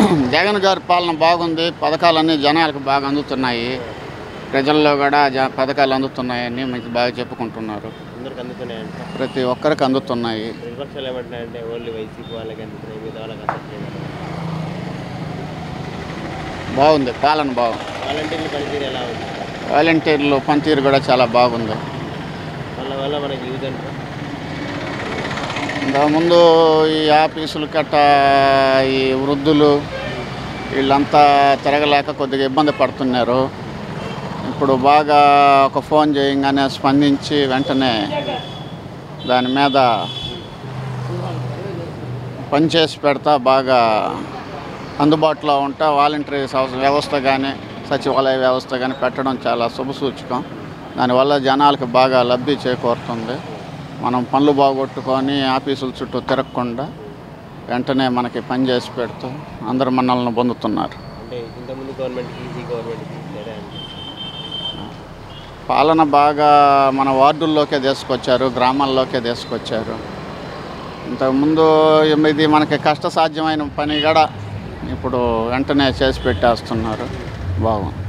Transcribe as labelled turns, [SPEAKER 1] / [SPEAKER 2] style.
[SPEAKER 1] జగన్ గారి పాలన బాగుంది పథకాలన్నీ జనాలకు బాగా అందుతున్నాయి ప్రజల్లో కూడా జ పథకాలు అందుతున్నాయని మంచి బాగా చెప్పుకుంటున్నారు
[SPEAKER 2] అందరికి అందుతున్నాయంట
[SPEAKER 1] ప్రతి ఒక్కరికి అందుతున్నాయి
[SPEAKER 2] ప్రతిపక్షాలు ఏమంటున్నాయంటే ఓన్లీ వైసీపీ వాళ్ళకి అందుతున్నాయి మిగతా వాళ్ళకి అందట్లేదు
[SPEAKER 1] బాగుంది పాలన బాగుంది
[SPEAKER 2] వాలంటీర్ల పనితీరు ఎలా ఉంది
[SPEAKER 1] వాలంటీర్లు పనితీరు కూడా చాలా బాగుంది
[SPEAKER 2] వాళ్ళ వల్ల మనకి యూజ్ అంటే
[SPEAKER 1] ఇంతకుముందు ఈ ఆఫీసులు కట్ట ఈ వృద్ధులు వీళ్ళంతా తిరగలేక కొద్దిగా ఇబ్బంది పడుతున్నారు ఇప్పుడు బాగా ఒక ఫోన్ చేయగానే స్పందించి వెంటనే దాని మీద పనిచేసి పెడతా బాగా అందుబాటులో ఉంటా వాలంటరీ సంస్థ వ్యవస్థ కానీ సచివాలయ వ్యవస్థ కానీ పెట్టడం చాలా శుభసూచకం దానివల్ల జనాలకు బాగా లబ్ధి చేకూరుతుంది మనం పనులు బాగొట్టుకొని ఆఫీసుల చుట్టూ తిరగకుండా వెంటనే మనకి పని చేసి పెడుతూ అందరు మనల్ని పొందుతున్నారు
[SPEAKER 2] అంటే ఇంతకుముందు గవర్నమెంట్కి ఈ గవర్నమెంట్కి తేడా అంటే
[SPEAKER 1] పాలన బాగా మన వార్డుల్లోకే తీసుకొచ్చారు గ్రామాల్లోకే తీసుకొచ్చారు ఇంతకుముందు ఇది మనకి కష్టసాధ్యమైన పని కూడా ఇప్పుడు వెంటనే చేసి పెట్టేస్తున్నారు బాగుంది